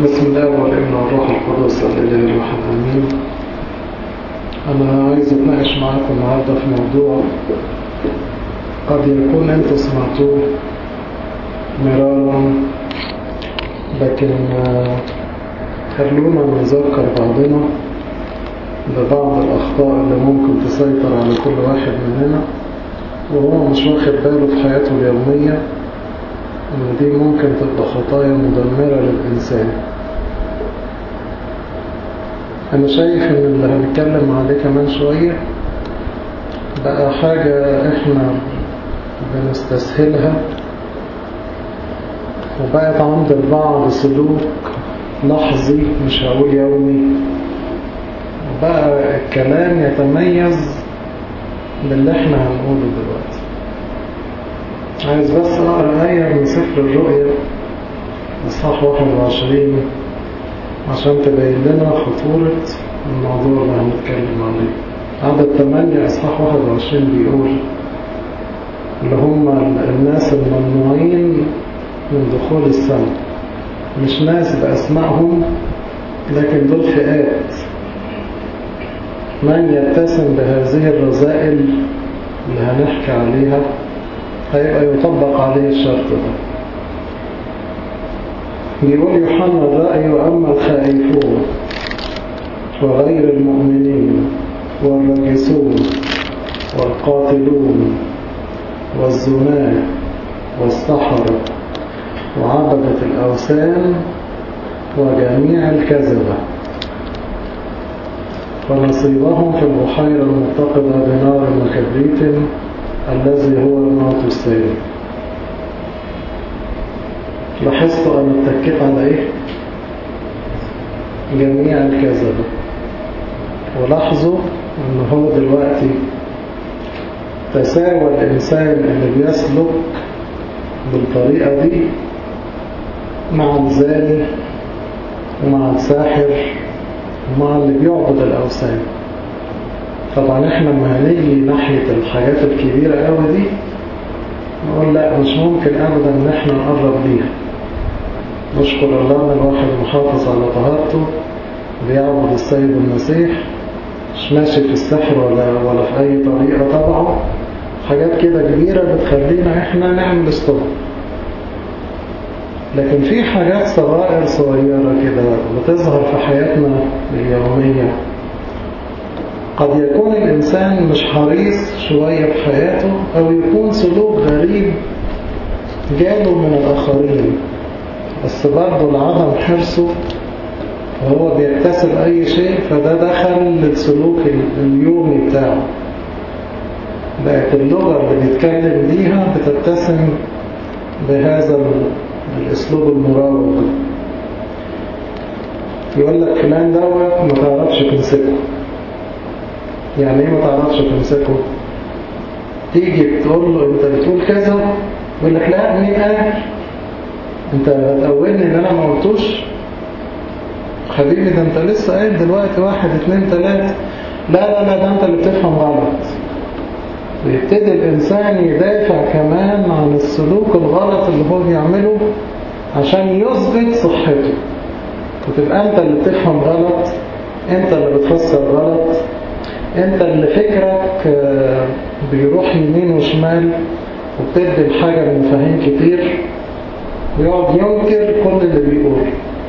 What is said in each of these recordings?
بسم الله والابن والروح القدس الإله الواحد آمين أنا عايز أتناقش معاكم النهاردة في موضوع قد يكون أنتوا سمعتوه مرارا لكن خلونا نذكر بعضنا ببعض الأخطاء اللي ممكن تسيطر على كل واحد مننا وهو مش واخد باله في حياته اليومية إن دي ممكن تبقى خطايا مدمرة للإنسان أنا شايف إن اللي هنتكلم عليه كمان شوية بقى حاجة إحنا بنستسهلها وبقت عند البعض سلوك لحظي مش هقول يومي وبقى الكلام يتميز باللي احنا هنقوله دلوقتي عايز بس اقرا آية من سفر الرؤيا اصحاح 21 عشان تبين لنا خطورة الموضوع اللي هنتكلم عليه عدد 8 اصحاح 21 بيقول اللي هم الناس الممنوعين من دخول السماء مش ناس بأسمائهم لكن دول فئات من يتسم بهذه الرذائل اللي هنحكي عليها هيبقى يطبق عليه الشرط ده بيقول يوحنا الرأي وأما الخائفون وغير المؤمنين والرجسون والقاتلون والزناه والسحرة وعبدة الأوثان وجميع الكذبة فنصيبهم في البحيرة المتقدة بنار وكبريت الذي هو الموت الثاني لاحظتوا أنا اتكيت على إيه؟ جميع الكذبة ولاحظوا أن هو دلوقتي تساوى الإنسان اللي بيسلك بالطريقة دي مع الزاني ومع الساحر ومع اللي بيعبد الأوثان طبعا احنا لما هنيجي ناحية الحاجات الكبيرة قوي دي نقول لا مش ممكن ابدا ان احنا نقرب ليها نشكر الله ان الواحد محافظ على طهارته بيعبد السيد المسيح مش ماشي في السحر ولا ولا في اي طريقة طبعا حاجات كده كبيرة بتخلينا احنا نعمل ستوب لكن في حاجات صغائر صغيرة كده بتظهر في حياتنا اليومية قد يكون الإنسان مش حريص شوية في حياته أو يكون سلوك غريب جاله من الآخرين بس برضه لعدم حرصه وهو بيكتسب أي شيء فده دخل للسلوك اليومي بتاعه بقت اللغة اللي بيتكلم بيها بتتسم بهذا الاسلوب المراوغ يقول لك فلان دوت ما تعرفش تمسكه يعني ايه ما تعرفش تمسكه تيجي تقول له انت بتقول كذا يقول لك لا مين قال انت هتقولني ان انا ما قلتوش حبيبي ده انت لسه قايل دلوقتي واحد اتنين تلاتة لا لا لا ده انت اللي بتفهم غلط ويبتدي الإنسان يدافع كمان عن السلوك الغلط اللي هو بيعمله عشان يثبت صحته وتبقى أنت اللي بتفهم غلط أنت اللي بتفسر غلط أنت اللي فكرك بيروح يمين وشمال وبتدي الحاجة لمفاهيم كتير ويقعد ينكر كل اللي بيقول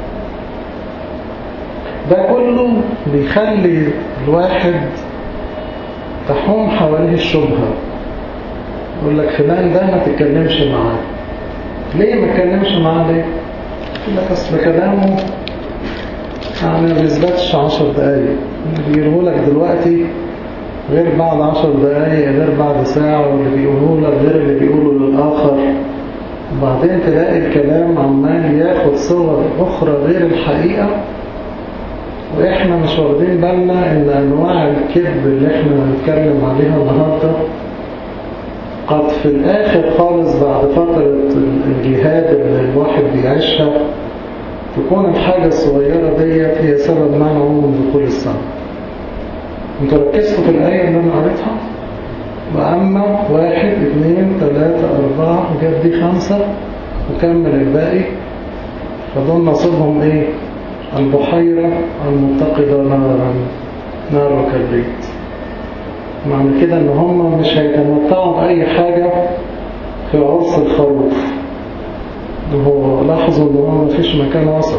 ده كله بيخلي الواحد تحوم حواليه الشبهة يقول لك فلان ده ما تتكلمش معاه ليه ما تتكلمش معاه ليه يقول لك اصل كلامه يعني ما بيثبتش عشر دقايق اللي بيقوله لك دلوقتي غير بعد عشر دقايق غير بعد ساعة واللي بيقوله لك غير اللي بيقوله للآخر وبعدين تلاقي الكلام عمال ياخد صور أخرى غير الحقيقة وإحنا مش واخدين بالنا إن أنواع الكذب اللي إحنا هنتكلم عليها النهاردة قد في الآخر خالص بعد فترة الجهاد اللي الواحد بيعيشها تكون الحاجة الصغيرة ديت هي سبب منعه من دخول السماء انتوا ركزتوا في الآية اللي أنا قريتها وأما واحد اثنين ثلاثة أربعة جاب دي خمسة وكمل الباقي فدول نصيبهم ايه البحيرة المتقدة نارا نار كالبيت معنى كده ان هم مش هيتمتعوا بأي حاجة في عرس الخروف هو لاحظوا ان هو مفيش مكان وسط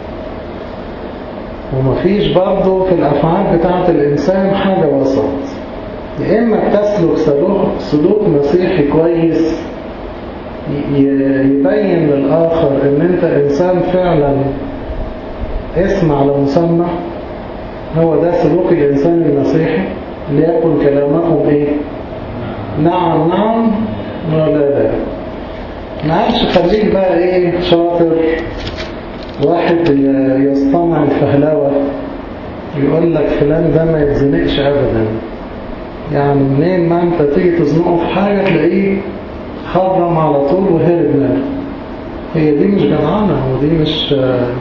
ومفيش برضه في الأفعال بتاعة الإنسان حاجة وسط يا إما بتسلك سلوك, سلوك مسيحي كويس يبين للآخر إن أنت إنسان فعلا اسم على مسمى هو ده سلوك الإنسان المسيحي ليكن كلامكم إيه نعم نعم ولا لا ما عادش خليك بقى إيه شاطر واحد يصطنع الفهلوة يقول لك فلان ده ما يتزنقش أبدا يعني منين ما انت تيجي تزنقه في حاجة تلاقيه خرم على طول وهرب منه هي دي مش جدعانة ودي مش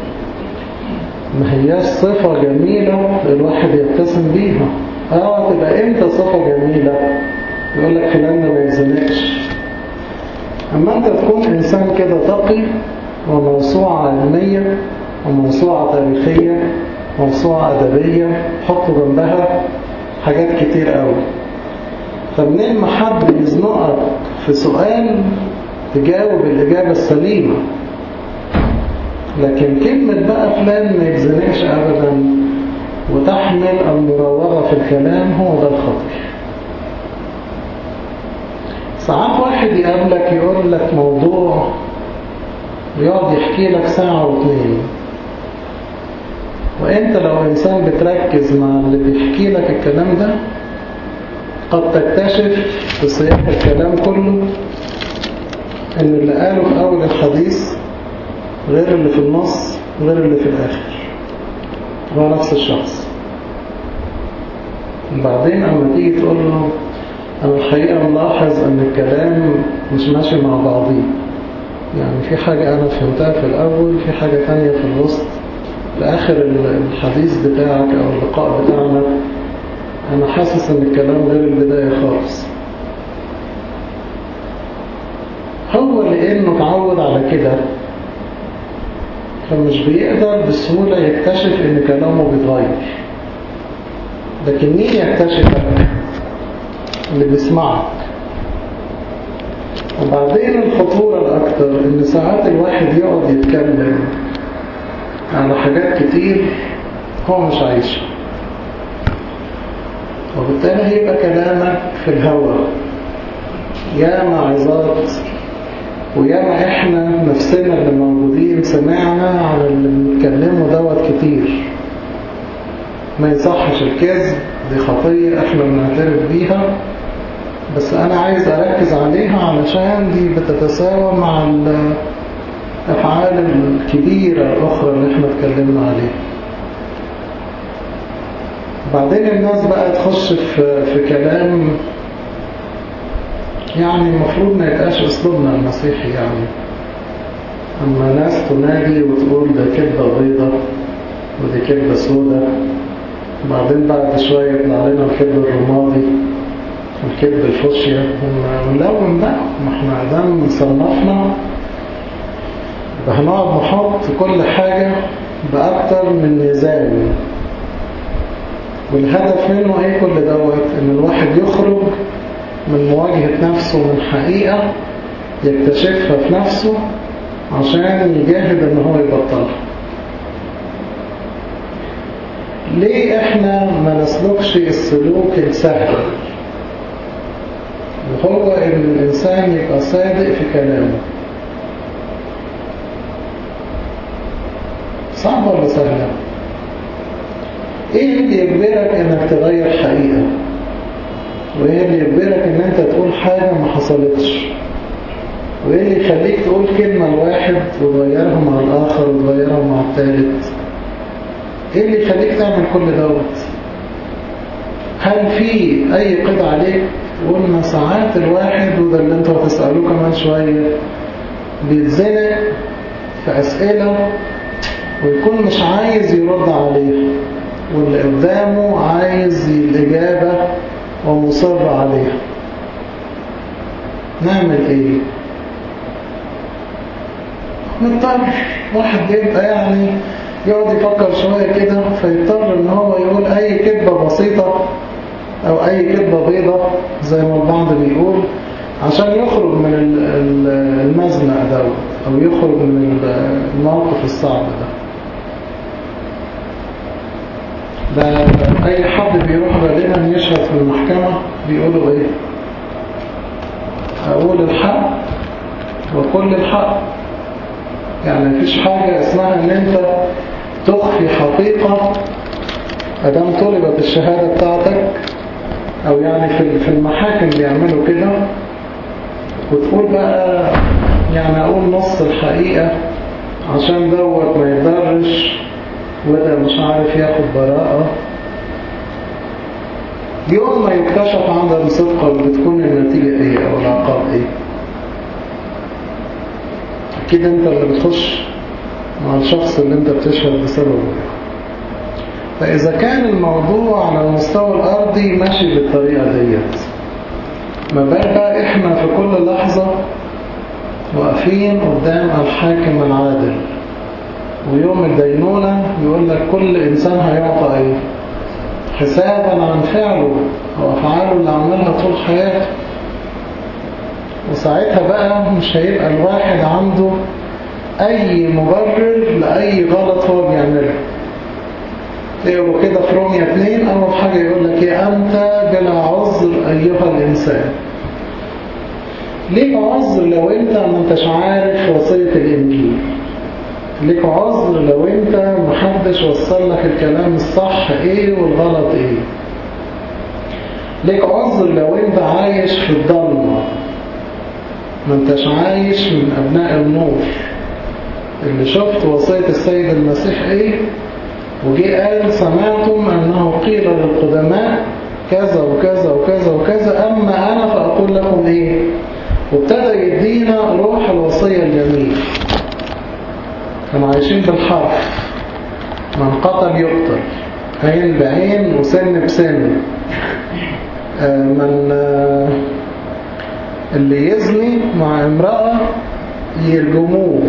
ما هياش صفة جميلة الواحد يبتسم بيها اه تبقى امتى صفة جميلة يقول لك فلان ده ما يتزنقش اما انت تكون انسان كده تقي وموسوعة علمية وموسوعة تاريخية موسوعة أدبية حطوا جنبها حاجات كتير قوي فمنين ما حد يزنقك في سؤال تجاوب الإجابة السليمة لكن كلمة بقى فلان ما يتزنقش أبدا وتحمل المراوغة في الكلام هو ده الخطر ساعات واحد يقابلك يقول لك موضوع ويقعد يحكي لك ساعة واثنين وانت لو انسان بتركز مع اللي بيحكي لك الكلام ده قد تكتشف في سياق الكلام كله ان اللي قاله في اول الحديث غير اللي في النص غير اللي في الاخر هو نفس الشخص وبعدين اما تيجي تقول له انا الحقيقة ملاحظ ان الكلام مش ماشي مع بعضيه يعني في حاجة أنا فهمتها في الأول في حاجة تانية في الوسط في آخر الحديث بتاعك أو اللقاء بتاعنا أنا حاسس إن الكلام غير البداية خالص هو لأنه اتعود على كده فمش بيقدر بسهولة يكتشف إن كلامه بيتغير لكن مين يكتشفك اللي بيسمعك وبعدين الخطورة الأكثر إن ساعات الواحد يقعد يتكلم على حاجات كتير هو مش عايشها وبالتالي هيبقى كلامك في الهواء يا معظات وياما احنا نفسنا اللي موجودين سمعنا عن اللي بنتكلمه دوت كتير ما يصحش الكذب دي خطية احنا بنعترف بيها بس انا عايز اركز عليها علشان دي بتتساوى مع الافعال الكبيرة الاخرى اللي احنا اتكلمنا عليها بعدين الناس بقى تخش في, في كلام يعني المفروض ما يبقاش اسلوبنا المسيحي يعني اما ناس تنادي وتقول ده كذبة بيضة ودي كذبة سودة وبعدين بعد شوية يطلع لنا الكذب الرمادي الكذب الفوشيا ونلون بقى ما احنا دام صنفنا هنقعد نحط كل حاجة بأكتر من ميزان والهدف منه ايه كل دوت ان الواحد يخرج من مواجهة نفسه من حقيقة يكتشفها في نفسه عشان يجاهد ان هو يبطلها ليه احنا ما نسلكش السلوك السهل وهو ان الانسان يبقى صادق في كلامه صعب ولا سهلة ايه اللي يجبرك انك تغير حقيقة وايه اللي يجبرك ان انت تقول حاجة ما حصلتش وايه اللي يخليك تقول كلمة لواحد وتغيرها مع الاخر وتغيرها مع الثالث ايه اللي يخليك تعمل كل دوت هل في اي قطع عليك قلنا ساعات الواحد وده اللي انتوا هتسألوه كمان شوية بيتزنق في اسئلة ويكون مش عايز يرد عليها واللي قدامه عايز الإجابة ومصر عليها نعمل ايه مضطر واحد بيبقى يعني يقعد يفكر شوية كده فيضطر ان هو يقول اي كذبة بسيطة او اي كذبة بيضة زي ما البعض بيقول عشان يخرج من المزنق ده او يخرج من الموقف الصعب ده ده اي حد بيروح غالبا يشهد في المحكمة بيقولوا ايه اقول الحق وكل الحق يعني مفيش حاجة اسمها ان انت تخفي حقيقة ادام طلبت الشهادة بتاعتك او يعني في المحاكم بيعملوا كده وتقول بقى يعني اقول نص الحقيقة عشان دوت ما يضرش وده مش عارف ياخد براءة يوم ما يكتشف عندهم صدقة بتكون النتيجة ايه او العقاب ايه اكيد انت اللي بتخش مع الشخص اللي انت بتشهد بسببه فاذا كان الموضوع على المستوى الارضي ماشي بالطريقة ديت ما بال بقى احنا في كل لحظة واقفين قدام الحاكم العادل ويوم الدينونة يقول لك كل إنسان هيعطى إيه حسابا عن فعله وأفعاله اللي عملها طول حياته وساعتها بقى مش هيبقى الواحد عنده أي مبرر لأي غلط هو بيعمله تقروا كده في رومية 2 أول حاجة يقول لك يا أنت بلا عذر أيها الإنسان ليك عذر لو أنت ما انتش عارف وصية الإنجيل ليك عذر لو أنت محدش وصل لك الكلام الصح إيه والغلط إيه ليك عذر لو أنت عايش في الضلمة ما انتش عايش من أبناء النور اللي شفت وصية السيد المسيح إيه وجي قال سمعتم أنه قيل للقدماء كذا وكذا وكذا وكذا أما أنا فأقول لكم إيه وابتدى يدينا روح الوصية الجميل كانوا عايشين بالحرف من قتل يقتل عين بعين وسن بسن من اللي يزني مع امرأة يرجموه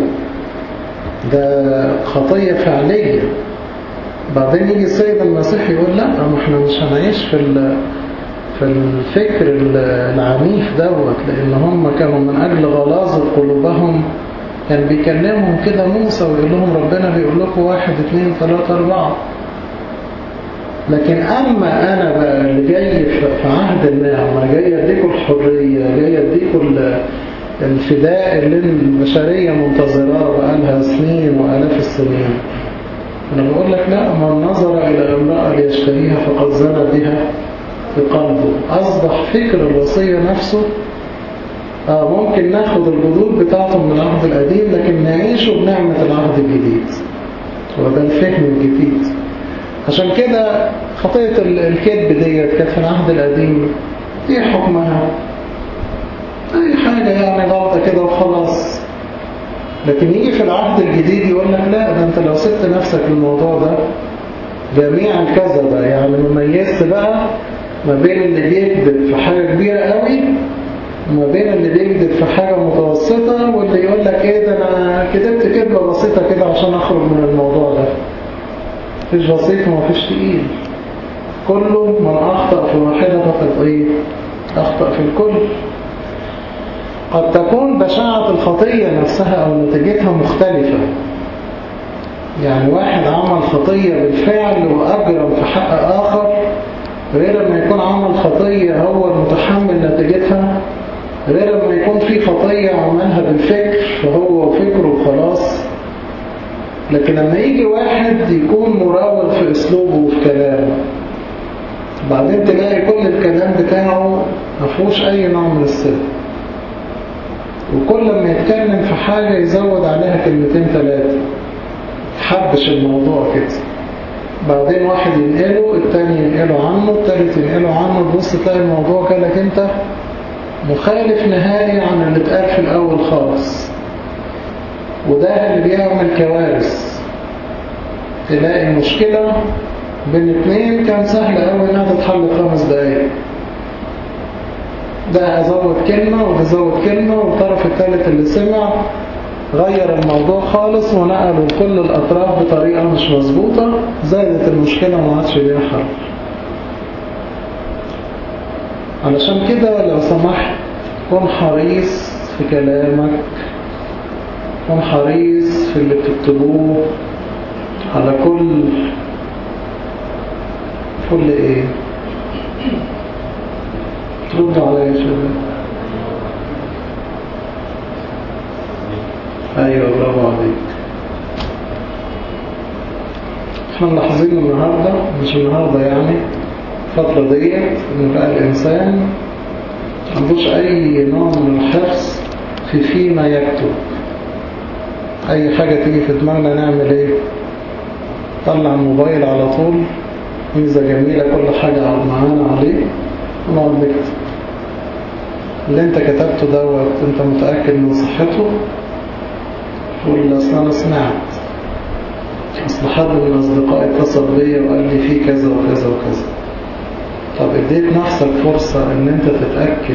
ده خطية فعلية بعدين يجي السيد المسيح يقول لا ما احنا مش هنعيش في في الفكر العنيف دوت لان هم كانوا من اجل غلاظة قلوبهم كان بيكلمهم كده موسى ويقول لهم ربنا بيقول لكم واحد اثنين ثلاثة اربعة لكن اما انا بقى اللي جاي في عهد النعمة جاي اديكم الحرية جاي اديكم الفداء اللي البشرية منتظراه بقالها سنين والاف السنين أنا بقول لك لا من نظر إلى امرأة ليشتريها فقد زنى بها في قلبه أصبح فكر الوصية نفسه آه ممكن ناخد الجذور بتاعته من العهد القديم لكن نعيشه بنعمة العهد الجديد وده الفهم الجديد عشان كده خطية الكذب ديت كانت في العهد القديم ايه حكمها اي حاجة يعني غلطة كده وخلاص لكن يجي في العهد الجديد يقول لك لا ده انت لو سبت نفسك الموضوع ده جميع الكذبة يعني مميزت بقى ما بين اللي بيكذب في حاجة كبيرة قوي وما بين اللي بيكذب في حاجة متوسطة واللي يقول لك ايه ده انا كذبت كذبة بسيطة كده عشان اخرج من الموضوع ده مفيش بسيط ومفيش تقيل كله من اخطأ في واحدة فقط ايه اخطأ في الكل قد تكون بشاعة الخطية نفسها أو نتيجتها مختلفة يعني واحد عمل خطية بالفعل وأجرم في حق آخر غير لما يكون عمل خطية هو المتحمل نتيجتها غير لما يكون في خطية عملها بالفكر فهو وفكره وخلاص لكن لما يجي واحد يكون مراوغ في أسلوبه وفي كلامه بعدين تلاقي كل الكلام بتاعه مفهوش أي نوع من الصدق وكل ما يتكلم في حاجة يزود عليها كلمتين ثلاثة حبش الموضوع كده بعدين واحد ينقله التاني ينقله عنه التالت ينقله عنه تبص تلاقي الموضوع كالك انت مخالف نهائي عن اللي اتقال في الأول خالص وده اللي بيعمل كوارث تلاقي مشكلة بين اتنين كان سهل قوي انها تتحل في خمس دقايق ده أزود كلمة وده زود كلمة والطرف الثالث اللي سمع غير الموضوع خالص ونقلوا لكل الأطراف بطريقة مش مظبوطة زادت المشكلة وما عادش ليها حل علشان كده لو سمحت كن حريص في كلامك كن حريص في اللي بتكتبوه على كل كل ايه ترد عليا يا شباب ايوه برافو عليك احنا ملاحظين النهارده مش النهارده يعني الفترة ديت ان بقى الانسان عندوش اي نوع من الحرص في فيما يكتب اي حاجة تيجي في دماغنا نعمل ايه طلع الموبايل على طول ميزة جميلة كل حاجة معانا عليه ونقعد نكتب اللي انت كتبته دوت انت متأكد من صحته ولا اصل انا سمعت اصل حد من اصدقائي اتصل بيا وقال لي في كذا وكذا وكذا طب اديت نفسك فرصة ان انت تتأكد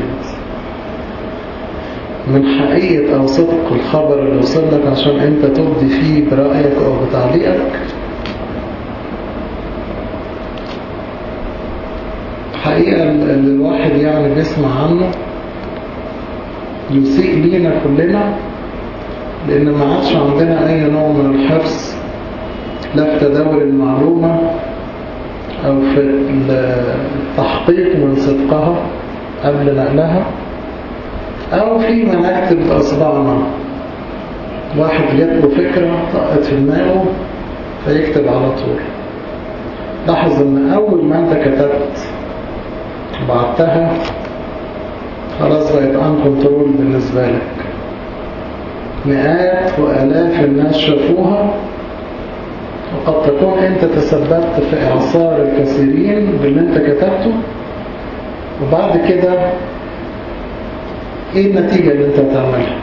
من حقيقة او صدق الخبر اللي وصل لك عشان انت تبدي فيه برأيك او بتعليقك الحقيقة اللي الواحد يعني بيسمع عنه يسيء لينا كلنا لأن ما عادش عندنا أي نوع من الحرص لا في تداول المعلومة أو في التحقيق من صدقها قبل نقلها أو فيما نكتب بأصبعنا واحد جات له فكرة طقت في دماغه فيكتب على طول لاحظ ان اول ما انت كتبت بعتها خلاص بقت ان كنترول بالنسبة لك مئات وآلاف الناس شافوها وقد تكون انت تسببت في اعصار الكثيرين باللي انت كتبته وبعد كده ايه النتيجة اللي انت هتعملها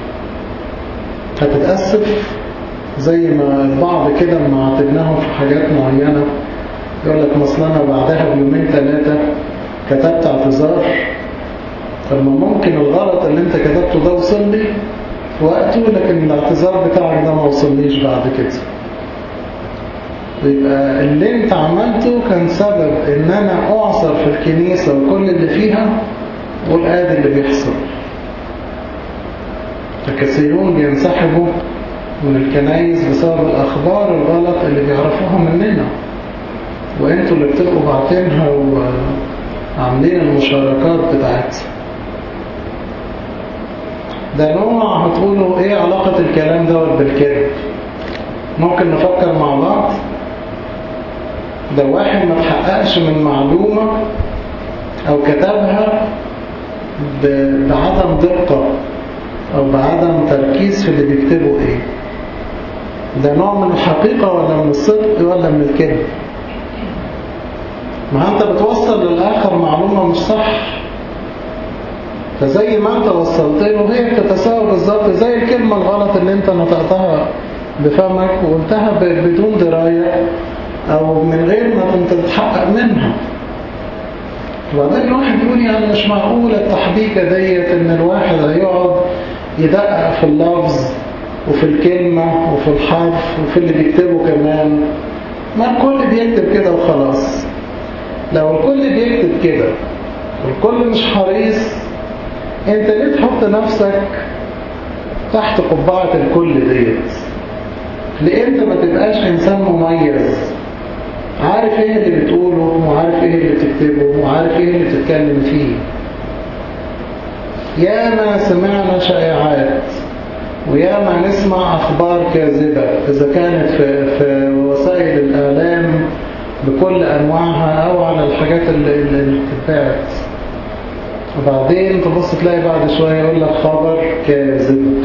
هتتأسف زي ما البعض كده لما عاتبناهم في حاجات معينة يقول لك مصلنا بعدها بيومين ثلاثة كتبت اعتذار طب ما ممكن الغلط اللي انت كتبته ده وصل لي في وقته لكن الاعتذار بتاعك ده ما وصلنيش بعد كده يبقى اللي انت عملته كان سبب ان انا اعصر في الكنيسة وكل اللي فيها والآدي اللي بيحصل فكثيرون بينسحبوا من الكنايس بسبب الأخبار الغلط اللي بيعرفوها مننا وانتوا اللي بتبقوا باعتينها وعاملين المشاركات بتاعتها ده نوع هتقولوا ايه علاقة الكلام دوت بالكذب ممكن نفكر مع بعض ده واحد ما تحققش من معلومة او كتبها بعدم دقة او بعدم تركيز في اللي بيكتبه ايه ده نوع من الحقيقة ولا من الصدق ولا من الكذب ما انت بتوصل للآخر معلومة مش صح فزي ما انت وصلت له هي بتتساوى بالظبط زي الكلمة الغلط اللي انت نطقتها بفمك وقلتها بدون دراية او من غير ما كنت تتحقق منها وبعدين الواحد يقول يعني مش معقولة التحبيكة ديت ان الواحد هيقعد يدقق في اللفظ وفي الكلمة وفي الحرف وفي اللي بيكتبه كمان ما الكل بيكتب كده وخلاص لو الكل بيكتب كده والكل مش حريص انت ليه تحط نفسك تحت قبعة الكل ديت ليه انت ما تبقاش انسان مميز عارف ايه اللي بتقوله وعارف ايه اللي بتكتبه وعارف ايه اللي بتتكلم فيه ياما سمعنا شائعات وياما نسمع اخبار كاذبة اذا كانت في, في وسائل الاعلام بكل انواعها او على الحاجات اللي, اللي بتتباعت وبعدين تبص تلاقي بعد شوية يقول لك خبر كاذب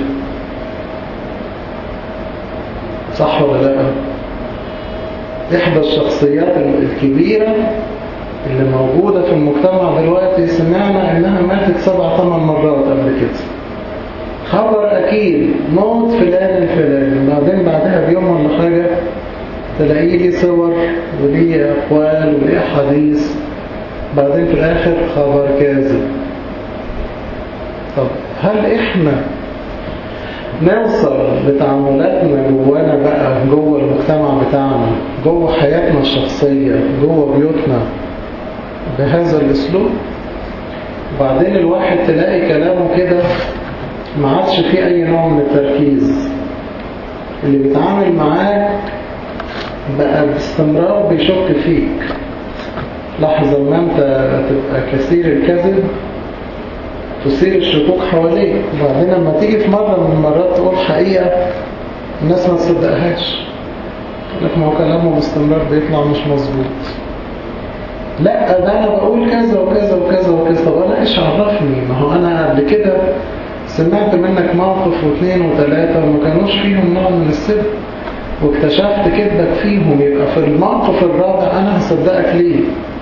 صح ولا لا احدى الشخصيات الكبيرة اللي موجودة في المجتمع دلوقتي سمعنا انها ماتت سبع ثمان مرات قبل كده خبر اكيد موت فلان الفلاني بعدين بعدها بيوم ولا حاجة تلاقيه لي صور وليه اقوال وليه حديث بعدين في الاخر خبر كاذب طب هل احنا نوصل لتعاملاتنا جوانا بقى جوه المجتمع بتاعنا جوه حياتنا الشخصية جوه بيوتنا بهذا الاسلوب وبعدين الواحد تلاقي كلامه كده ما عادش فيه اي نوع من التركيز اللي بيتعامل معاك بقى باستمرار بيشك فيك لحظة ما انت تبقى كثير الكذب تثير الشكوك حواليك وبعدين لما تيجي في مرة من المرات تقول حقيقة الناس ما تصدقهاش لك ما هو كلامه باستمرار بيطلع مش مظبوط لا ده انا بقول كذا وكذا وكذا وكذا ولا ايش عرفني ما هو انا قبل كده سمعت منك موقف واثنين وثلاثة وما كانوش فيهم نوع من الصدق واكتشفت كذبك فيهم يبقى في الموقف الرابع انا هصدقك ليه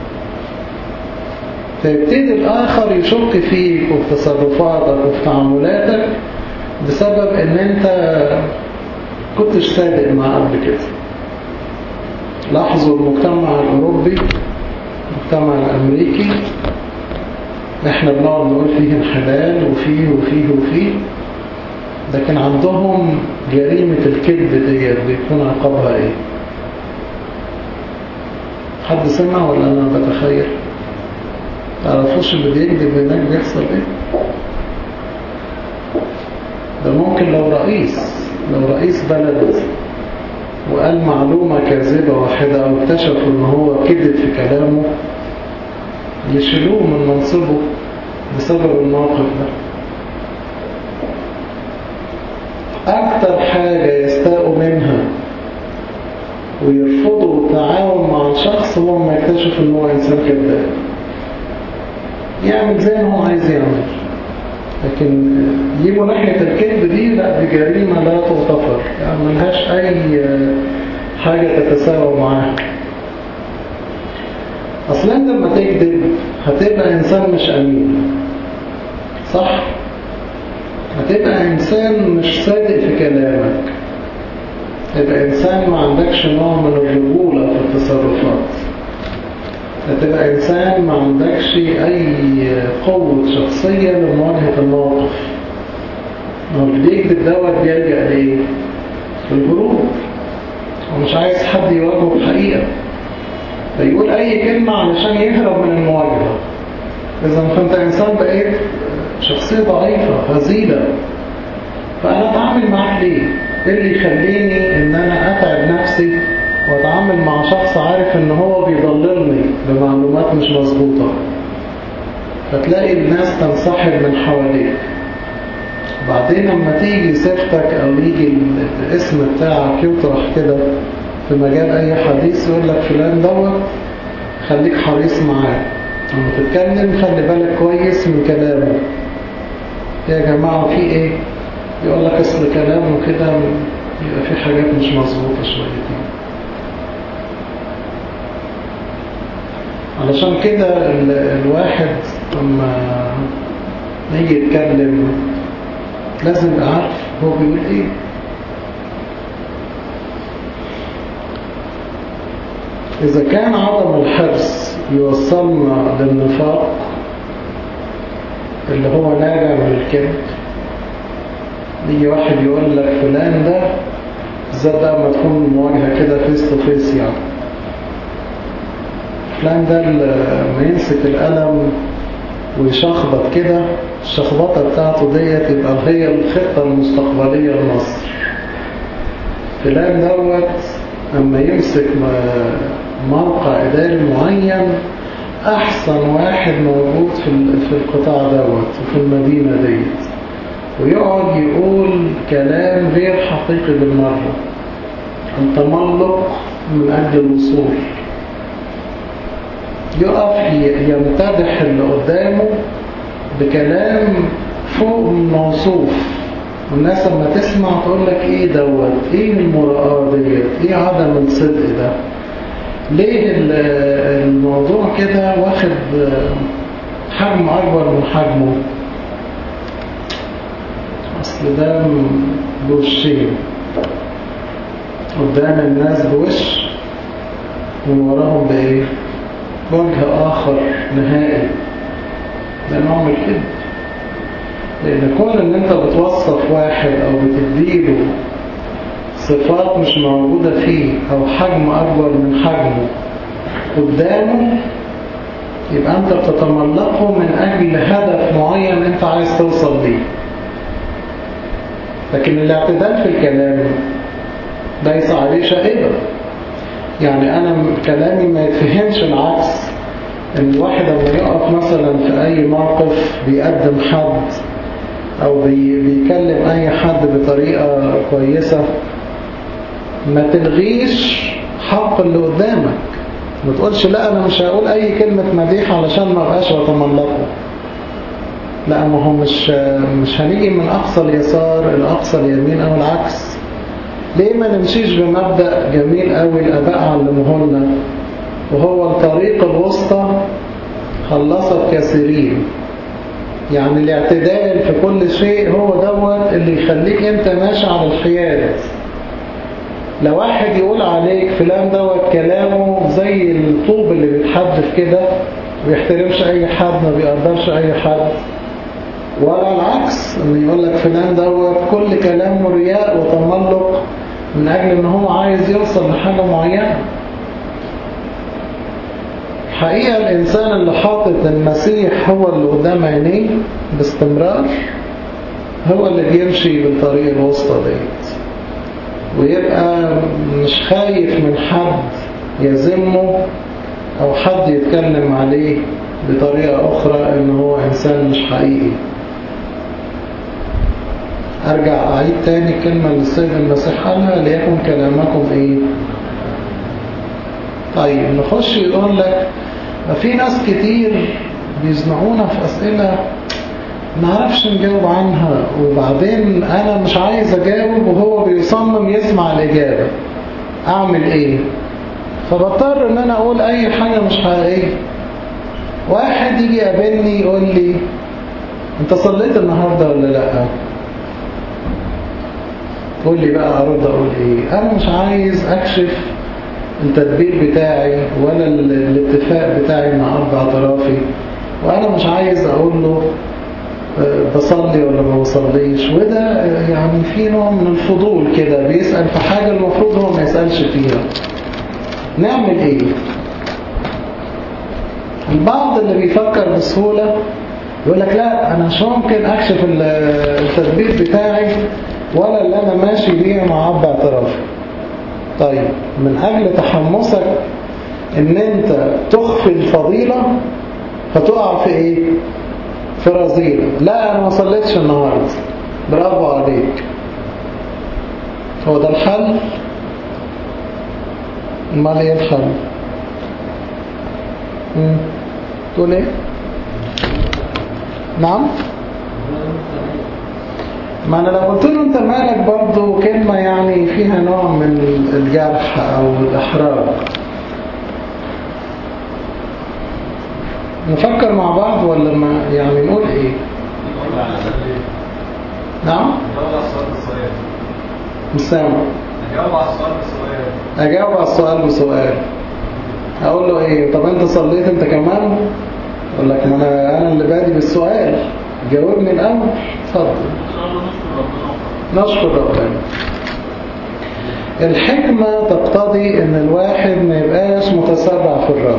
فيبتدي الآخر يشك فيك وفي تصرفاتك وفي تعاملاتك بسبب ان انت كنتش صادق معاه قبل كده لاحظوا المجتمع الأوروبي المجتمع الأمريكي احنا بنقعد نقول فيه انحلال وفيه وفيه وفيه لكن عندهم جريمة الكذب ديت بيكون عقابها ايه حد سمع ولا انا بتخيل تعرفوش اللي بيكذب هناك بيحصل ايه ده ممكن لو رئيس لو رئيس بلد وقال معلومة كاذبة واحدة او اكتشفوا ان هو كذب في كلامه يشيلوه من منصبه بسبب الموقف ده أكتر حاجة يستاءوا منها ويرفضوا التعاون مع الشخص هو ما يكتشف ان هو إنسان كذاب يعمل زي ما هو عايز يعمل لكن يجيبوا ناحية الكذب دي لا دي جريمة لا تغتفر يعني ملهاش أي حاجة تتساوى معاها أصلا أنت لما تكذب هتبقى إنسان مش أمين صح؟ هتبقى إنسان مش صادق في كلامك هتبقى إنسان ما عندكش نوع من الرجولة في التصرفات هتبقى إنسان ما عندكش أي قوة شخصية لمواجهة الموقف اللي بيكذب دوت بيلجأ لإيه؟ الهروب ومش عايز حد يواجهه بحقيقة فيقول أي كلمة علشان يهرب من المواجهة إذا فأنت إنسان بقيت شخصية ضعيفة هزيلة فأنا أتعامل معاك ليه؟ إيه اللي يخليني إن أنا أتعب نفسي وأتعامل مع شخص عارف إن هو بيضللني بمعلومات مش مظبوطة فتلاقي الناس تنسحب من حواليك بعدين لما تيجي سيرتك أو يجي الاسم بتاعك يطرح كده في مجال أي حديث يقول لك فلان دوت خليك حريص معاه لما تتكلم خلي بالك كويس من كلامه يا جماعة في ايه يقول لك اصل كلامه كده يبقى في حاجات مش مظبوطة شويتين علشان كده الواحد لما يجي يتكلم لازم يبقى عارف هو بيقول ايه إذا كان عدم الحرص يوصلنا للنفاق اللي هو نابع من الكذب يجي واحد يقول لك فلان ده بالذات بقى ما تكون مواجهة كده فيس تو فيس يعني فلان ده لما يمسك القلم ويشخبط كده الشخبطة بتاعته ديت يبقى هي الخطة المستقبلية لمصر فلان دوت اما يمسك موقع إداري معين أحسن واحد موجود في في القطاع دوت وفي المدينة ديت ويقعد يقول كلام غير حقيقي بالمرة التملق من أجل الوصول يقف يمتدح اللي قدامه بكلام فوق الموصوف والناس لما تسمع تقول لك ايه دوت ايه المرآة ديت ايه عدم الصدق ده ليه الموضوع كده واخد حجم اكبر من حجمه اصل ده بوشين قدام الناس بوش ومن وراهم بايه وجه اخر نهائي ده نوع من الكذب لأن كون إن أنت بتوصف واحد أو بتديله صفات مش موجودة فيه أو حجم أكبر من حجمه قدامه يبقى أنت بتتملقه من أجل هدف معين أنت عايز توصل ليه لكن الاعتدال في الكلام ليس عليه شائبة يعني أنا كلامي ما يتفهمش العكس إن الواحد لما يقف مثلا في أي موقف بيقدم حد أو بي بيكلم أي حد بطريقة كويسة ما تلغيش حق اللي قدامك ما تقولش لا أنا مش هقول أي كلمة مديح علشان ما بقاش بتملقه لا ما هو مش مش هنيجي من أقصى اليسار إلى أقصى اليمين أو العكس ليه ما نمشيش بمبدأ جميل قوي الآباء علموه لنا وهو الطريق الوسطى خلصت كثيرين يعني الاعتدال في كل شيء هو دوت اللي يخليك انت ماشي على الحياد لو واحد يقول عليك فلان دوت كلامه زي الطوب اللي بيتحدف كده ما بيحترمش اي حد ما بيقدرش اي حد ولا العكس ان يقول لك فلان دوت كل كلامه رياء وتملق من اجل ان هو عايز يوصل لحاجة معينة حقيقة الإنسان اللي حاطط المسيح هو اللي قدام عينيه باستمرار هو اللي بيمشي بالطريق الوسطى ديت ويبقى مش خايف من حد يذمه أو حد يتكلم عليه بطريقة أخرى إن هو إنسان مش حقيقي أرجع أعيد تاني كلمة للسيد المسيح قالها ليكن كلامكم إيه طيب نخش يقول لك في ناس كتير بيزنقونا في أسئلة نعرفش نجاوب عنها وبعدين أنا مش عايز أجاوب وهو بيصمم يسمع الإجابة أعمل إيه فبضطر إن أنا أقول أي حاجة مش حقيقية واحد يجي يقابلني يقول لي أنت صليت النهاردة ولا لأ قول لي بقى أرد أقول إيه أنا مش عايز أكشف التدبير بتاعي ولا الاتفاق بتاعي مع أربع اعترافي وأنا مش عايز أقول له بصلي ولا ما بصليش وده يعني في نوع من الفضول كده بيسأل في حاجة المفروض هو ما يسألش فيها نعمل ايه البعض اللي بيفكر بسهولة يقول لك لا انا مش ممكن اكشف التدبير بتاعي ولا اللي انا ماشي بيه مع اب اعترافي طيب من اجل تحمسك ان انت تخفي الفضيلة فتقع في ايه في رذيلة لا انا ما صليتش النهاردة برافو عليك هو ده الحل امال ايه الحل مم. تقول ايه نعم ما انا لو قلت له انت مالك برضه كلمة يعني فيها نوع من الجرح او الاحراج نفكر مع بعض ولا ما يعني نقول ايه نعم مش سامع اجاوب على السؤال بسؤال اجاوب على السؤال بسؤال اقول له ايه طب انت صليت انت كمان اقول لك ما انا انا اللي بادي بالسؤال جاوبني الاول اتفضل نشكر ربنا الحكمة تقتضي ان الواحد ما يبقاش متسرع في الرد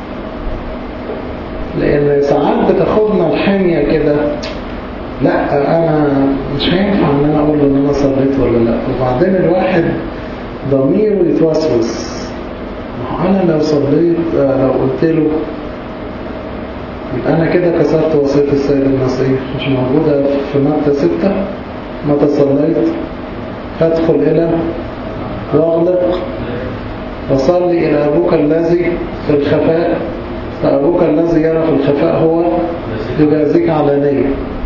لان ساعات بتاخدنا الحمية كده لا انا مش هينفع ان انا اقول له ان انا صليت ولا لا وبعدين الواحد ضميره يتوسوس ما هو انا لو صليت آه، لو قلت له يبقى انا كده كسرت وصية السيد المسيح مش موجودة في متى ستة متى صليت فادخل الى واغلق وصلي الى ابوك الذي في الخفاء فابوك الذي يرى في الخفاء هو يجازيك علانية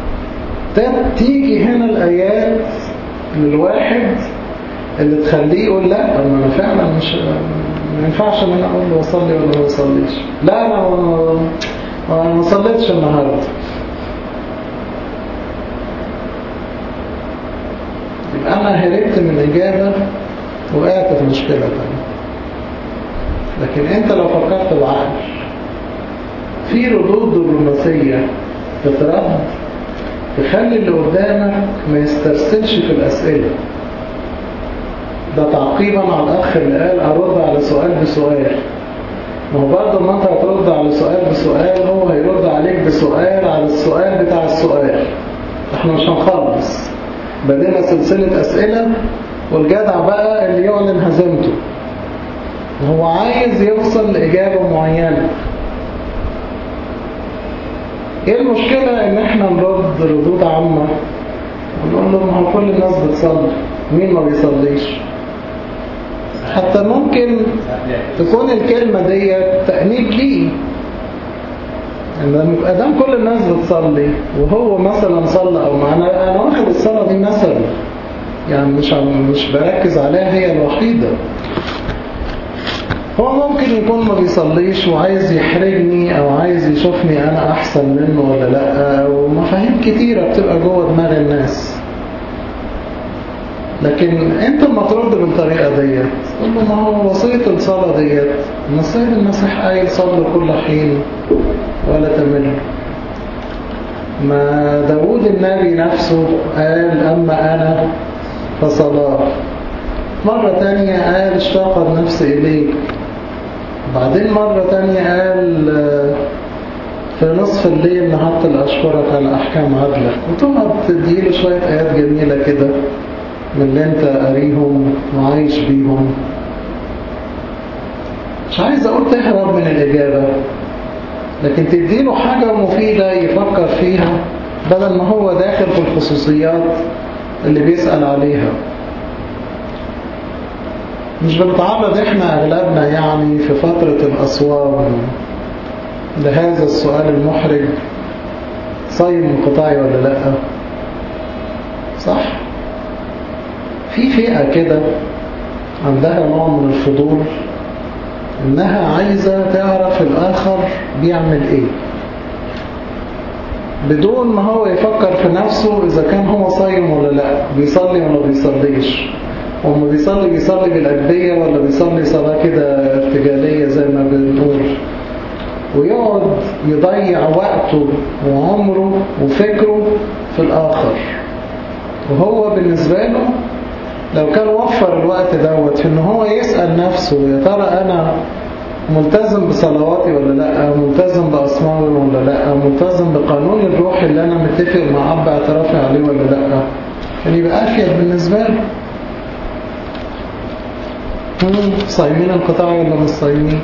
تيجي هنا الآيات للواحد اللي تخليه يقول لا طب ما انا فعلا مش ما ينفعش ان انا اقول له اصلي ولا ما اصليش لا انا ما- انا ما صليتش النهارده يبقى انا هربت من الاجابه وقعت في مشكله تانية لكن انت لو فكرت بعقل في ردود دبلوماسيه تترد تخلي اللي قدامك ما يسترسلش في الأسئلة ده تعقيبا على الأخ اللي قال أرد على سؤال بسؤال ما هو برضه ما أنت هترد على سؤال بسؤال هو هيرد عليك بسؤال على السؤال بتاع السؤال احنا مش هنخلص بدينا سلسلة أسئلة والجدع بقى اللي يعلن هزيمته هو عايز يوصل لإجابة معينة ايه المشكلة ان احنا نرد ردود عامة ونقول له ما هو كل الناس بتصلي مين ما بيصليش حتى ممكن تكون الكلمة دي تأنيب ليه ان ادام كل الناس بتصلي وهو مثلا صلى او معنا انا واخد الصلاة دي مثلا يعني مش مش بركز عليها هي الوحيدة هو ممكن يكون ما بيصليش وعايز يحرجني او عايز يشوفني انا احسن منه ولا لا ومفاهيم كتيرة بتبقى جوه دماغ الناس لكن انت لما ترد بالطريقة ديت تقول له ما هو وصية الصلاة ديت ما السيد المسيح قايل صلوا كل حين ولا تمل ما داود النبي نفسه قال أما أنا فصلاة مرة تانية قال اشتاق النفس إليك بعدين مرة تانية قال في نصف الليل نهضت أشكرك على أحكام عدلك وتقعد تديله شوية آيات جميلة كده من اللي انت قاريهم وعايش بيهم مش عايز اقول تهرب من الإجابة لكن تديله حاجة مفيدة يفكر فيها بدل ما هو داخل في الخصوصيات اللي بيسأل عليها مش بنتعرض احنا اغلبنا يعني في فترة الأسوار لهذا السؤال المحرج صايم انقطاعي ولا لا صح في فئة كده عندها نوع من الفضول انها عايزة تعرف الاخر بيعمل ايه بدون ما هو يفكر في نفسه اذا كان هو صايم ولا لا بيصلي ولا بيصليش وما بيصلي بيصلي بالأجبية ولا بيصلي صلاة كده ارتجالية زي ما بنقول ويقعد يضيع وقته وعمره وفكره في الآخر وهو بالنسبة له لو كان وفر الوقت دوت في ان هو يسأل نفسه يا ترى انا ملتزم بصلواتي ولا لا ملتزم بأصنامي ولا لا ملتزم بقانون الروح اللي انا متفق مع اب اعترافي عليه ولا لا يعني يبقى افيد بالنسبة له صايمين انقطاع ولا مش صايمين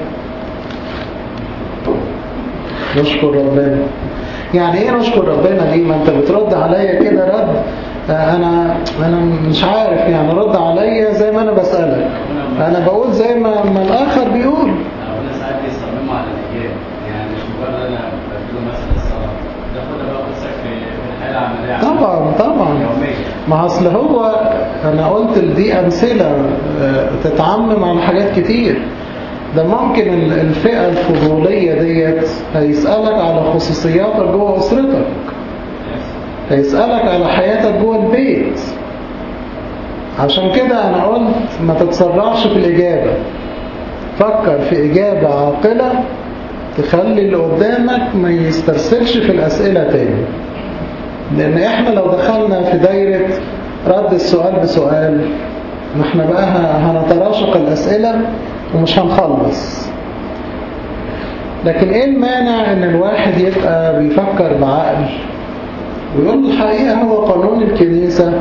نشكر ربنا يعني ايه نشكر ربنا دي ما انت بترد عليا كده رد انا انا مش عارف يعني رد عليا زي ما انا بسألك انا بقول زي ما, ما الاخر بيقول انا ساعات بيصمموا على الاجابه يعني مش مجرد انا بديله مثلا الصلاه ده خدها بقى قصه في الحاله العمليه طبعا طبعا يوميه ما اصل هو انا قلت دي امثله تتعمم على حاجات كتير ده ممكن الفئة الفضولية ديت هيسألك على خصوصياتك جوه أسرتك هيسألك على حياتك جوه البيت عشان كده أنا قلت ما تتسرعش في الإجابة فكر في إجابة عاقلة تخلي اللي قدامك ما يسترسلش في الأسئلة تاني لأن إحنا لو دخلنا في دايرة رد السؤال بسؤال ما احنا بقى هنتراشق الأسئلة ومش هنخلص لكن ايه المانع ان الواحد يبقى بيفكر بعقل ويقول الحقيقة هو قانون الكنيسة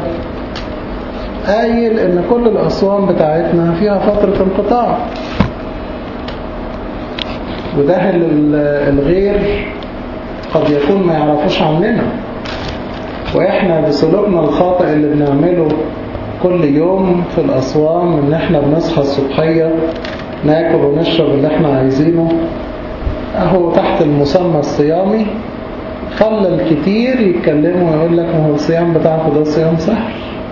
قايل ان كل الأسوان بتاعتنا فيها فترة انقطاع وده الغير قد يكون ما يعرفوش عننا واحنا بسلوكنا الخاطئ اللي بنعمله كل يوم في الأسوان ان احنا بنصحى الصبحية ناكل ونشرب اللي احنا عايزينه اهو تحت المسمى الصيامي خلى الكتير يتكلموا ويقول لك ما هو الصيام بتاعكم ده صيام سهل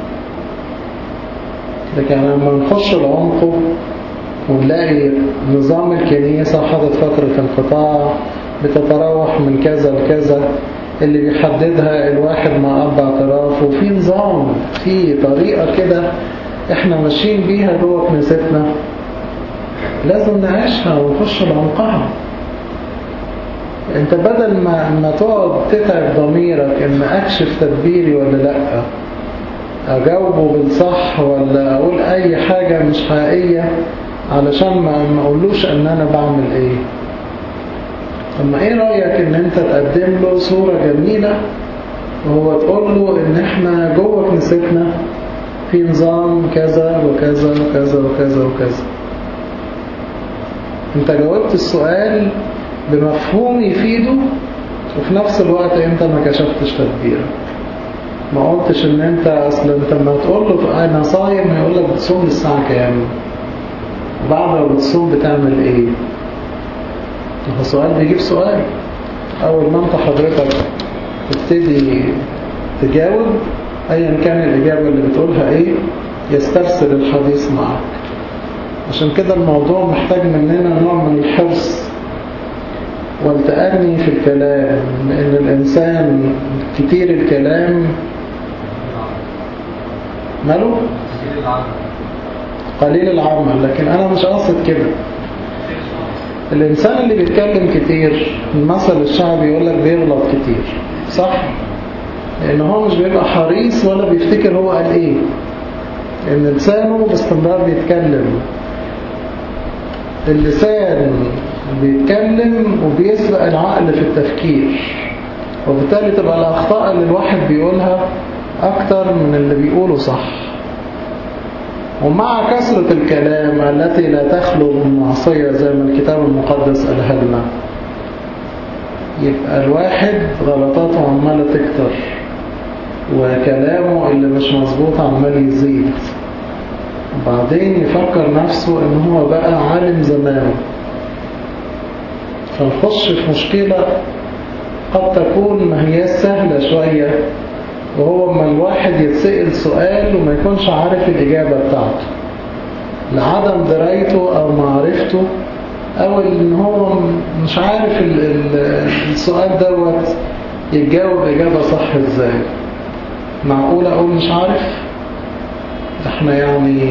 لكن لما نخش لعمقه ونلاقي نظام الكنيسة حاطط فترة انقطاع بتتراوح من كذا لكذا اللي بيحددها الواحد مع أب اعتراف وفي نظام في طريقة كده احنا ماشيين بيها جوه كنيستنا لازم نعيشها ونخش لعمقها انت بدل ما ما تقعد تتعب ضميرك ان اكشف تدبيري ولا لا اجاوبه بالصح ولا اقول اي حاجة مش حقيقية علشان ما ما اقولوش ان انا بعمل ايه اما ايه رأيك ان انت تقدم له صورة جميلة وهو تقول له ان احنا جوه كنيستنا في نظام كذا وكذا وكذا وكذا وكذا انت جاوبت السؤال بمفهوم يفيده وفي نفس الوقت انت ما كشفتش تدبيرك ما قلتش ان انت اصلا انت لما تقول له انا صايم هيقول لك بتصوم الساعه كام بعد ما بتصوم بتعمل ايه هو سؤال بيجيب سؤال اول ما انت حضرتك تبتدي تجاوب ايا كان الاجابه اللي بتقولها ايه يسترسل الحديث معك عشان كده الموضوع محتاج مننا نوع من الحرص والتأني في الكلام لأن الإنسان كتير الكلام ماله؟ قليل العمل لكن أنا مش قاصد كده الإنسان اللي بيتكلم كتير المثل الشعبي يقول لك بيغلط كتير صح؟ لأن هو مش بيبقى حريص ولا بيفتكر هو قال إيه لأن لسانه باستمرار بيتكلم اللسان بيتكلم وبيسبق العقل في التفكير وبالتالي تبقى الأخطاء اللي الواحد بيقولها أكتر من اللي بيقوله صح ومع كثرة الكلام التي لا تخلو من معصية زي ما الكتاب المقدس قالها لنا يبقى الواحد غلطاته عمالة تكتر وكلامه اللي مش مظبوط عمال يزيد وبعدين يفكر نفسه ان هو بقى عالم زمانه فنخش في مشكلة قد تكون ما هي سهلة شوية وهو ما الواحد يتسأل سؤال وما يكونش عارف الإجابة بتاعته لعدم درايته أو معرفته أو إن هو مش عارف ال ال السؤال دوت يتجاوب إجابة صح إزاي معقول أقول مش عارف احنا يعني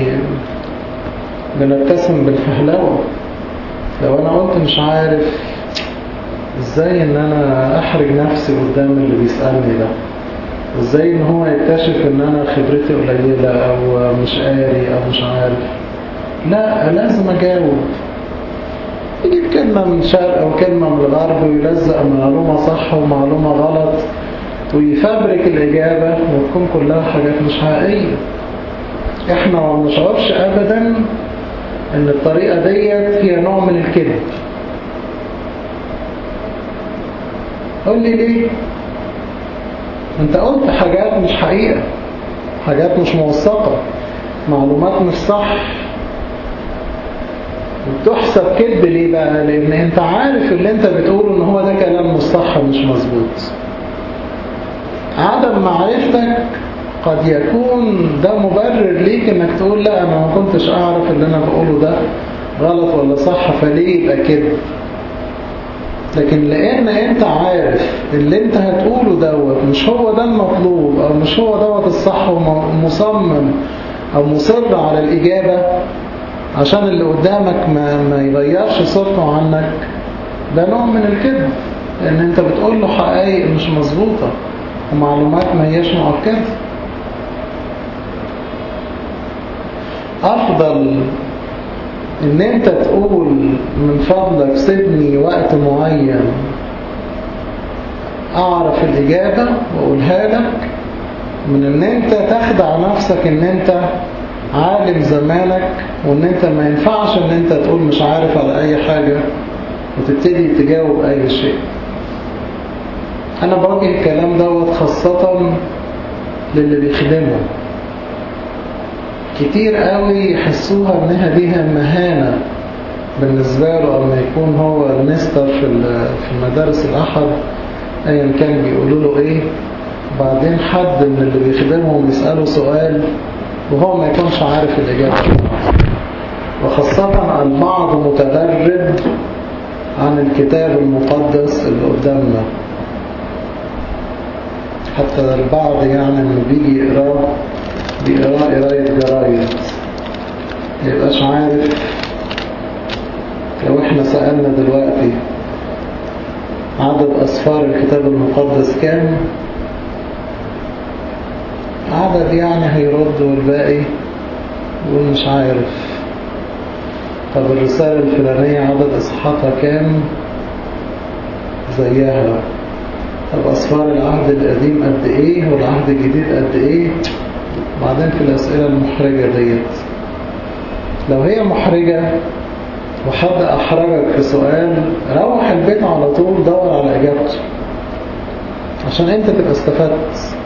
بنتسم بالفهلوة لو انا قلت مش عارف ازاي ان انا احرج نفسي قدام اللي بيسألني ده ازاي ان هو يكتشف ان انا خبرتي قليلة او مش قاري او مش عارف لا لازم اجاوب يجيب كلمة من الشرق او كلمة من الغرب ويلزق معلومة صح ومعلومة غلط ويفبرك الإجابة وتكون كلها حاجات مش حقيقية احنا ما بنشعرش ابدا ان الطريقة ديت هي نوع من الكذب قول لي ليه انت قلت حاجات مش حقيقة حاجات مش موثقة معلومات مش صح وتحسب كذب ليه بقى لان انت عارف اللي انت بتقوله ان هو ده كلام مش صح ومش مظبوط عدم معرفتك قد يكون ده مبرر ليك انك تقول لا انا ما كنتش اعرف اللي انا بقوله ده غلط ولا صح فليه يبقى كده لكن لان انت عارف اللي انت هتقوله دوت مش هو ده المطلوب او مش هو دوت الصح ومصمم او مصر على الاجابة عشان اللي قدامك ما, ما يغيرش صورته عنك ده نوع من الكذب لان انت بتقول له حقائق مش مظبوطة ومعلومات ما هياش مؤكده أفضل إن أنت تقول من فضلك سيبني وقت معين أعرف الإجابة وأقولها لك من إن أنت تخدع نفسك إن أنت عالم زمانك وإن أنت ما ينفعش إن أنت تقول مش عارف على أي حاجة وتبتدي تجاوب أي شيء أنا بوجه الكلام دوت خاصة للي بيخدمه كتير قوي يحسوها انها ليها مهانة بالنسبة له اما يكون هو المستر في في مدارس الاحد ايا كان بيقولوا له ايه بعدين حد من اللي بيخدمهم يسأله سؤال وهو ما يكونش عارف الاجابة وخاصة البعض متدرب عن الكتاب المقدس اللي قدامنا حتى البعض يعني لما بيجي يقراه بيقراه قراية جرايد ميبقاش عارف لو احنا سألنا دلوقتي عدد أسفار الكتاب المقدس كام عدد يعني هيرد والباقي يقول مش عارف طب الرسالة الفلانية عدد إصحاحاتها كام زيها طب أسفار العهد القديم قد إيه والعهد الجديد قد إيه بعدين في الأسئلة المحرجة ديت لو هي محرجة وحد أحرجك في سؤال روح البيت على طول دور على إجابته عشان أنت تبقى استفدت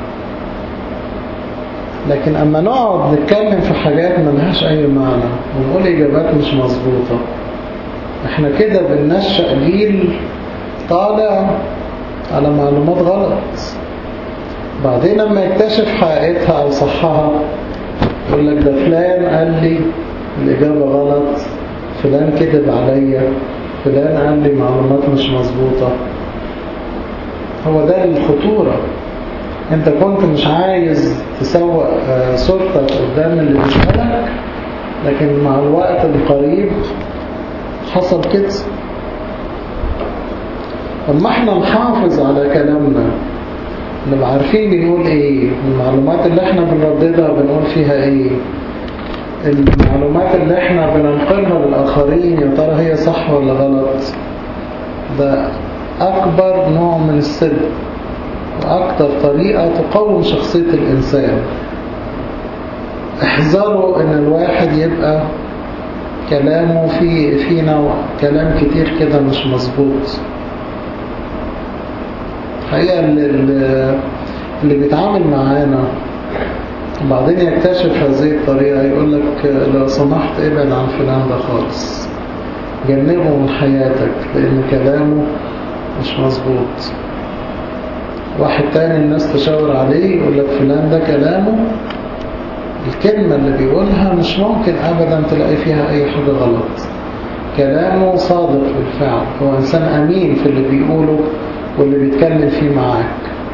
لكن أما نقعد نتكلم في حاجات ملهاش أي معنى ونقول إجابات مش مظبوطة احنا كده بننشأ جيل طالع على معلومات غلط بعدين لما يكتشف حقيقتها أو صحها يقول لك ده فلان قال لي الإجابة غلط فلان كذب عليا فلان قال لي معلومات مش مظبوطة هو ده الخطورة انت كنت مش عايز تسوق صورتك قدام اللي بيسألك لكن مع الوقت القريب حصل كده اما احنا نحافظ على كلامنا نبقى عارفين بنقول ايه المعلومات اللي احنا بنرددها بنقول فيها ايه المعلومات اللي احنا بننقلها للآخرين يا ترى هي صح ولا غلط ده أكبر نوع من الصدق وأكتر طريقة تقوم شخصية الإنسان احذروا ان الواحد يبقى كلامه في في نوع كلام كتير كده مش مظبوط الحقيقة اللي, اللي بيتعامل معانا وبعدين يكتشف هذه الطريقة يقول لك لو سمحت ابعد عن فلان ده خالص جنبه من حياتك لأن كلامه مش مظبوط واحد تاني الناس تشاور عليه يقول لك فلان ده كلامه الكلمة اللي بيقولها مش ممكن أبدا تلاقي فيها أي حاجة غلط كلامه صادق بالفعل هو إنسان أمين في اللي بيقوله واللي بيتكلم فيه معاك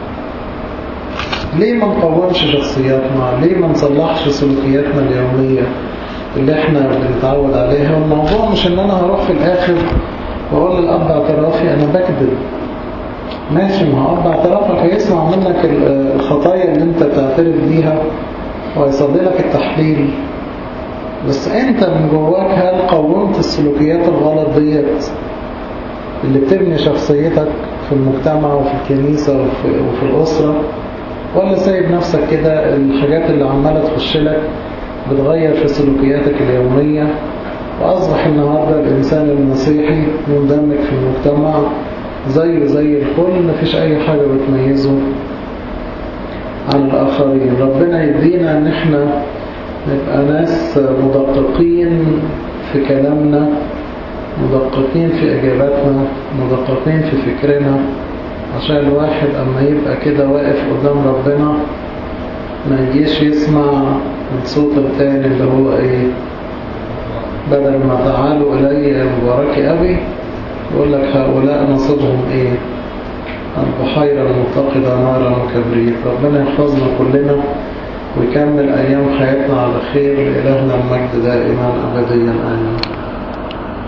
ليه ما نقومش شخصياتنا ليه ما نصلحش سلوكياتنا اليومية اللي احنا بنتعود عليها والموضوع مش ان انا هروح في الاخر واقول للاب اعترافي انا بكذب ماشي ما هو اب اعترافك هيسمع منك الخطايا اللي انت بتعترف بيها ويصلي لك التحليل بس انت من جواك هل قومت السلوكيات الغلط ديت اللي بتبني شخصيتك في المجتمع وفي الكنيسة وفي, وفي الأسرة ولا سايب نفسك كده الحاجات اللي عمالة تخش لك بتغير في سلوكياتك اليومية وأصبح النهاردة الإنسان المسيحي مندمج في المجتمع زيه زي الكل مفيش أي حاجة بتميزه عن الآخرين ربنا يدينا أن احنا نبقى ناس مدققين في كلامنا مدققين في إجاباتنا مدققين في فكرنا عشان الواحد أما يبقى كده واقف قدام ربنا ما يجيش يسمع الصوت التاني اللي هو ايه بدل ما تعالوا إلي مبارك أبي يقول لك هؤلاء نصيبهم ايه البحيرة المتقدة نارا وكبريت ربنا يحفظنا كلنا ويكمل أيام حياتنا على خير إلهنا المجد دائما أبديا آمين